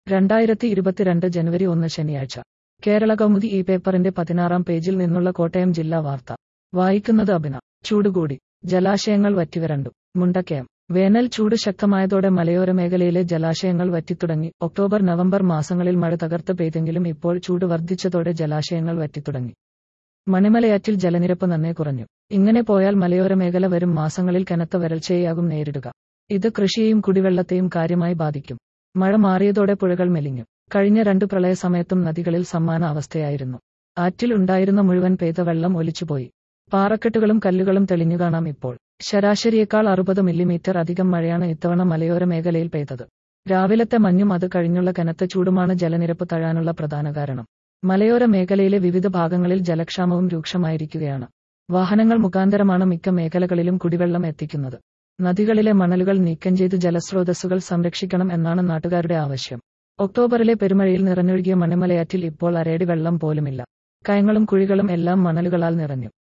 രണ്ടായിരത്തി ഇരുപത്തിരണ്ട് ജനുവരി ഒന്ന് ശനിയാഴ്ച കേരള കൗമുദി ഈ പേപ്പറിന്റെ പതിനാറാം പേജിൽ നിന്നുള്ള കോട്ടയം ജില്ലാ വാർത്ത വായിക്കുന്നത് അഭിന ചൂടുകൂടി ജലാശയങ്ങൾ വറ്റിവരണ്ടു മുണ്ടക്കയം വേനൽ ചൂട് ശക്തമായതോടെ മലയോര മേഖലയിലെ ജലാശയങ്ങൾ വറ്റിത്തുടങ്ങി ഒക്ടോബർ നവംബർ മാസങ്ങളിൽ മഴ തകർത്ത് പെയ്തെങ്കിലും ഇപ്പോൾ ചൂട് വർദ്ധിച്ചതോടെ ജലാശയങ്ങൾ വറ്റിത്തുടങ്ങി മണിമലയാറ്റിൽ ജലനിരപ്പ് നന്നേ കുറഞ്ഞു ഇങ്ങനെ പോയാൽ മലയോര മേഖല വരും മാസങ്ങളിൽ കനത്ത വരൾച്ചയെയാകും നേരിടുക ഇത് കൃഷിയെയും കുടിവെള്ളത്തെയും കാര്യമായി ബാധിക്കും മഴ മാറിയതോടെ പുഴകൾ മെലിഞ്ഞു കഴിഞ്ഞ രണ്ട് പ്രളയ സമയത്തും നദികളിൽ സമാന അവസ്ഥയായിരുന്നു ആറ്റിൽ ഉണ്ടായിരുന്ന മുഴുവൻ പെയ്ത വെള്ളം ഒലിച്ചുപോയി പാറക്കെട്ടുകളും കല്ലുകളും തെളിഞ്ഞു കാണാം ഇപ്പോൾ ശരാശരിയേക്കാൾ അറുപത് മില്ലിമീറ്റർ അധികം മഴയാണ് ഇത്തവണ മലയോര മേഖലയിൽ പെയ്തത് രാവിലത്തെ മഞ്ഞും അത് കഴിഞ്ഞുള്ള കനത്ത ചൂടുമാണ് ജലനിരപ്പ് തഴാനുള്ള പ്രധാന കാരണം മലയോര മേഖലയിലെ വിവിധ ഭാഗങ്ങളിൽ ജലക്ഷാമവും രൂക്ഷമായിരിക്കുകയാണ് വാഹനങ്ങൾ മുഖാന്തരമാണ് മിക്ക മേഖലകളിലും കുടിവെള്ളം എത്തിക്കുന്നത് നദികളിലെ മണലുകൾ നീക്കം ചെയ്ത് ജലസ്രോതസ്സുകൾ സംരക്ഷിക്കണം എന്നാണ് നാട്ടുകാരുടെ ആവശ്യം ഒക്ടോബറിലെ പെരുമഴയിൽ നിറഞ്ഞൊഴുകിയ മണിമലയാറ്റിൽ ഇപ്പോൾ അരയടി വെള്ളം പോലുമില്ല കയങ്ങളും കുഴികളും എല്ലാം മണലുകളാൽ നിറഞ്ഞു